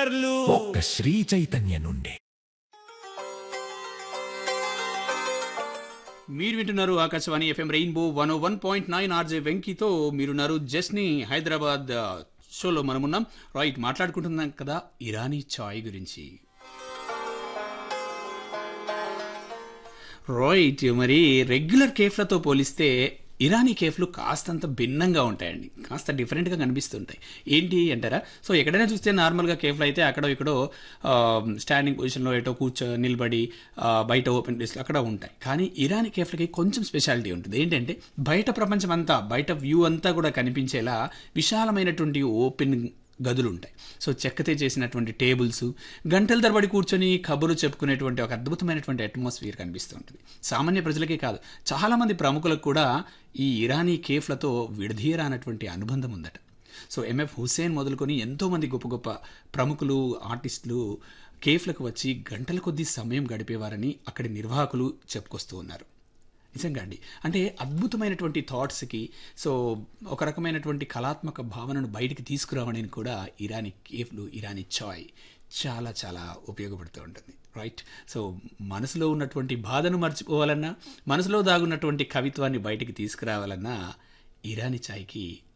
ఫీచర్లు ఒక్క శ్రీ చైతన్య నుండి మీరు వింటున్నారు Akashvani FM rainbow one one point nine RJ వెంకీతో మీరున్నారు జస్ని హైదరాబాద్ ఆ, షోలో మనమున్నాం రైట్ మాట్లాడుకుంటున్నాం కదా ఇరానీ చాయ్ గురించి రైట్ మరి రెగ్యులర్ కేఫ్లతో పోలిస్తే ఇరానీ కేఫ్లు కాస్తంత భిన్నంగా ఉంటాయండి కాస్త డిఫరెంట్గా కనిపిస్తుంటాయి ఏంటి అంటారా సో ఎక్కడైనా చూస్తే నార్మల్గా కేఫ్లు అయితే అక్కడో ఇక్కడో స్టాండింగ్ పొజిషన్లో ఎటో కూర్చో నిలబడి ఆ, బయట ఓపెన్ ప్లేస్లో అక్కడ ఉంటాయి కానీ ఇరానీ కేఫ్లకి కొంచెం స్పెషాలిటీ ఉంటుంది ఏంటంటే బయట ప్రపంచం అంతా బయట వ్యూ అంతా కూడా కనిపించేలా విశాలమైనటువంటి ఓపెన్ గదులు ఉంటాయి సో చెక్కతే చేసినటువంటి టేబుల్స్ గంటల తరబడి కూర్చొని కబుర్లు చెప్పుకునేటువంటి ఒక అద్భుతమైనటువంటి అట్మాస్ఫియర్ కనిపిస్తూ ఉంటుంది సామాన్య ప్రజలకే కాదు చాలామంది ప్రముఖులకు కూడా ఈ ఇరానీ కేఫ్లతో విడదీయరానటువంటి అనుబంధం ఉందట సో ఎంఎఫ్ హుసేన్ మొదలుకొని ఎంతోమంది గొప్ప గొప్ప ప్రముఖులు ఆర్టిస్టులు కేఫ్లకు వచ్చి గంటల కొద్దీ సమయం గడిపేవారని అక్కడి నిర్వాహకులు చెప్పుకొస్తూ ఉన్నారు నిజంగా అండి అంటే అద్భుతమైనటువంటి థాట్స్కి సో ఒక రకమైనటువంటి కళాత్మక భావనను బయటికి తీసుకురావడానికి కూడా ఇరానీ కేఫ్లు ఇరానీ చాయ్ చాలా చాలా ఉపయోగపడుతూ ఉంటుంది రైట్ సో మనసులో ఉన్నటువంటి బాధను మర్చిపోవాలన్నా మనసులో దాగున్నటువంటి కవిత్వాన్ని బయటికి తీసుకురావాలన్నా ఇరానీ చాయ్కి